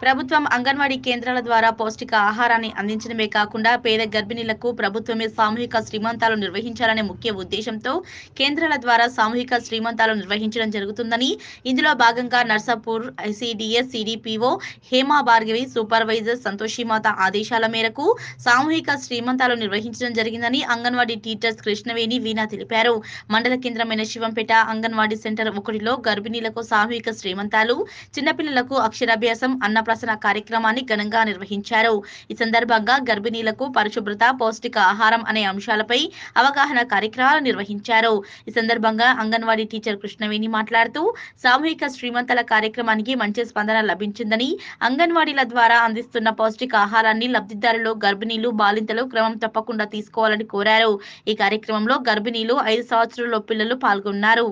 ప్రభుత్వం అంగన్వాడీ కేంద్రాల ద్వారా పౌష్టిక ఆహారాన్ని అందించడమే కాకుండా పేద గర్భిణీలకు ప్రభుత్వమే సామూహిక శ్రీమంతాలు నిర్వహించాలనే ముఖ్య ఉద్దేశంతో కేంద్రాల ద్వారా సామూహిక శ్రీమంతాలు నిర్వహించడం జరుగుతుందని ఇందులో భాగంగా Narsapur ICDS CDPO Hema Bhargavi supervisor Santoshimata ఆదేశాల మేరకు సామూహిక శ్రీమంతాలు నిర్వహించడం జరిగిందని అంగన్వాడీ టీచర్స్ కృష్ణవేణి వీణా తెలిపారు మండల కేంద్రమైన శివంపేట అంగన్వాడీ సెంటర్ ఒకటిలో గర్భిణీలకు సామూహిక శ్రీమంతాలు చిన్నపిల్లలకు అక్షరాభ్యాసం అన్నప్రాసన కార్యక్రమాన్ని ఘనంగా నిర్వహించారు ఈ సందర్భంగా గర్భిణీలకు పరిశుభ్రత పౌష్టిక ఆహారం అనే అంశాలపై అవగాహన కార్యక్రమాలు నిర్వహించారు ఈ సందర్భంగా అంగన్వాడీ టీచర్ కృష్ణవేణి మాట్లాడుతూ సామూహిక శ్రీమంతల కార్యక్రమానికి మంచి స్పందన లభించిందని అంగన్వాడీల ద్వారా అందిస్తున్న పౌష్టిక ఆహారాన్ని లబ్ధిదారులు గర్భిణీలు బాలింతలు క్రమం తప్పకుండా తీసుకోవాలని కోరారు ఈ కార్యక్రమంలో గర్భిణీలు ఐదు సంవత్సరాల పిల్లలు పాల్గొన్నారు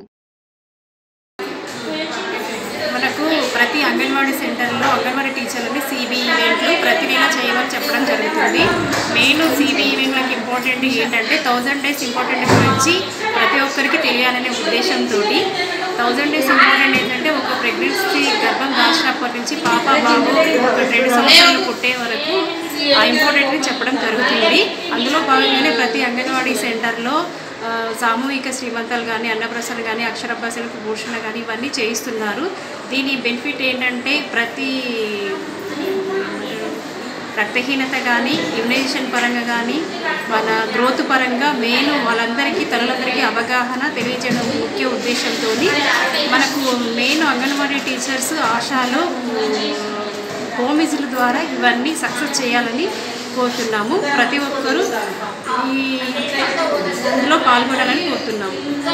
మనకు ప్రతి అంగన్వాడీ సెంటర్లో అంగన్వాడీ టీచర్లని సిబి ఈవెంట్లు ప్రతి నెల చేయమని చెప్పడం జరుగుతుంది మెయిన్ సిబి ఈవెంట్లకు ఇంపార్టెంట్ ఏంటంటే థౌజండ్ డేస్ ఇంపార్టెంట్ గురించి ప్రతి ఒక్కరికి తెలియాలనే ఉద్దేశంతో థౌజండ్ డేస్ ఇంపార్టెంట్ ఏంటంటే ఒక ప్రెగ్నెన్సీ గర్భం దాచినప్పటి నుంచి పాప బాబు ఒక రెండు సంవత్సరాలు పుట్టే వరకు ఆ ఇంపార్టెంట్ని చెప్పడం జరుగుతుంది అందులో భాగంగానే ప్రతి అంగన్వాడీ సెంటర్లో ఆ, సామూహిక శ్రీమంతాలు కానీ అన్నప్రసన్న కానీ అక్షరాభ్యాసాలకు భూషణ కానీ ఇవన్నీ చేయిస్తున్నారు దీని బెనిఫిట్ ఏంటంటే ప్రతి రక్తహీనత కానీ ఇమ్యునైజేషన్ పరంగా కానీ మన గ్రోత్ పరంగా మెయిన్ వాళ్ళందరికీ తల్లులందరికీ అవగాహన తెలియజేయడం ముఖ్య ఉద్దేశంతో మనకు మెయిన్ అంగన్వాడీ టీచర్స్ ఆశాలో హోమ్ విజిల్ ద్వారా ఇవన్నీ సక్సెస్ చేయాలని కోరుతున్నాము ప్రతి ఒక్కరూ ఈ ఇందులో పాల్గొనాలని కోరుతున్నాము